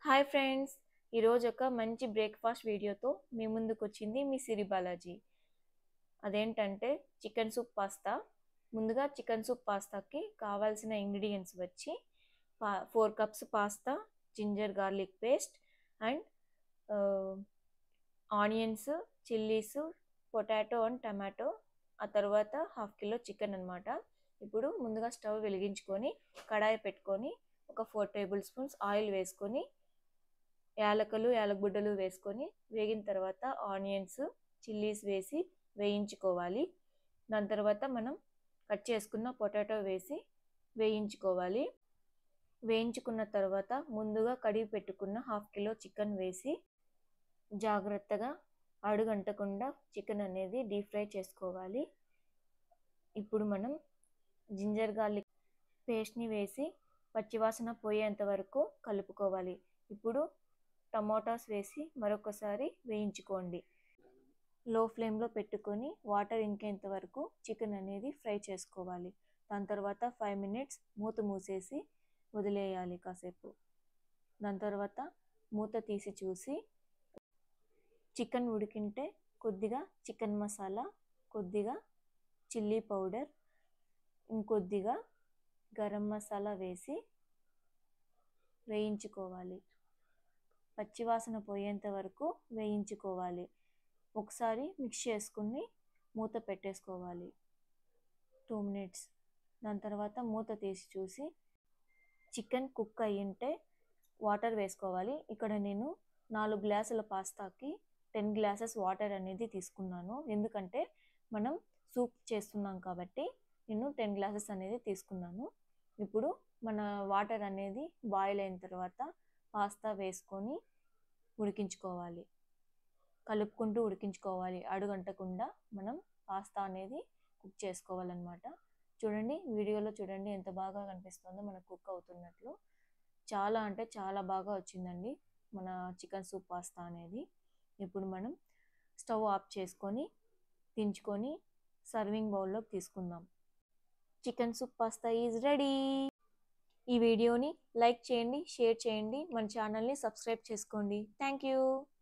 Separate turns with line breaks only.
hi friends ఈరోజు ఒక మంచి బ్రేక్ఫాస్ట్ వీడియోతో మీ ముందుకు వచ్చింది మీ సిరి బాలాజీ అదేంటంటే చికెన్ సూప్ పాస్తా ముందుగా చికెన్ సూప్ పాస్తాకి కావాల్సిన ఇంగ్రీడియంట్స్ వచ్చి పా four cups pasta ginger garlic paste and onions chillies potato and tomato ఆ తర్వాత హాఫ్ కిలో చికెన్ అనమాట ఇప్పుడు ముందుగా స్టవ్ వెలిగించుకొని కడాయి పెట్టుకొని ఒక ఫోర్ టేబుల్ స్పూన్స్ ఆయిల్ వేసుకొని యాలకులు యాలకుబుడ్డలు వేసుకొని వేగిన తర్వాత ఆనియన్స్ చిల్లీస్ వేసి వేయించుకోవాలి దాని తర్వాత మనం కట్ చేసుకున్న పొటాటో వేసి వేయించుకోవాలి వేయించుకున్న తర్వాత ముందుగా కడిగి పెట్టుకున్న హాఫ్ కిలో చికెన్ వేసి జాగ్రత్తగా అడుగంటకుండా చికెన్ అనేది డీప్ ఫ్రై చేసుకోవాలి ఇప్పుడు మనం జింజర్ గార్లిక్ పేస్ట్ని వేసి పచ్చివాసన పోయేంత వరకు కలుపుకోవాలి ఇప్పుడు టమోటాస్ వేసి మరొకసారి వేయించుకోండి లో ఫ్లేమ్లో పెట్టుకొని వాటర్ ఇంకేంత వరకు చికెన్ అనేది ఫ్రై చేసుకోవాలి దాని తర్వాత ఫైవ్ మినిట్స్ మూత మూసేసి వదిలేయాలి కాసేపు దాని తర్వాత మూత తీసి చూసి చికెన్ ఉడికింటే కొద్దిగా చికెన్ మసాలా కొద్దిగా చిల్లీ పౌడర్ ఇంకొద్దిగా గరం మసాలా వేసి వేయించుకోవాలి పచ్చివాసన పోయేంత వరకు వేయించుకోవాలి ఒకసారి మిక్స్ చేసుకుని మూత పెట్టేసుకోవాలి టూ మినిట్స్ దాని తర్వాత మూత తీసి చూసి చికెన్ కుక్ అయ్యింటే వాటర్ వేసుకోవాలి ఇక్కడ నేను నాలుగు గ్లాసుల పాస్తాకి టెన్ గ్లాసెస్ వాటర్ అనేది తీసుకున్నాను ఎందుకంటే మనం సూప్ చేస్తున్నాం కాబట్టి నేను టెన్ గ్లాసెస్ అనేది తీసుకున్నాను ఇప్పుడు మన వాటర్ అనేది బాయిల్ అయిన తర్వాత పాస్తా వేసుకొని ఉడికించుకోవాలి కలుపుకుంటూ ఉడికించుకోవాలి అడుగంటకుండా మనం పాస్తా అనేది కుక్ చేసుకోవాలన్నమాట చూడండి వీడియోలో చూడండి ఎంత బాగా కనిపిస్తుందో మనకు కుక్ అవుతున్నట్లు చాలా అంటే చాలా బాగా వచ్చిందండి మన చికెన్ సూప్ పాస్తా అనేది ఇప్పుడు మనం స్టవ్ ఆఫ్ చేసుకొని దించుకొని సర్వింగ్ బౌల్లోకి తీసుకుందాం chicken soup pasta is ready ఈ వీడియోని లైక్ చేయండి షేర్ చేయండి మన ఛానల్ని సబ్స్క్రైబ్ చేసుకోండి థ్యాంక్ యూ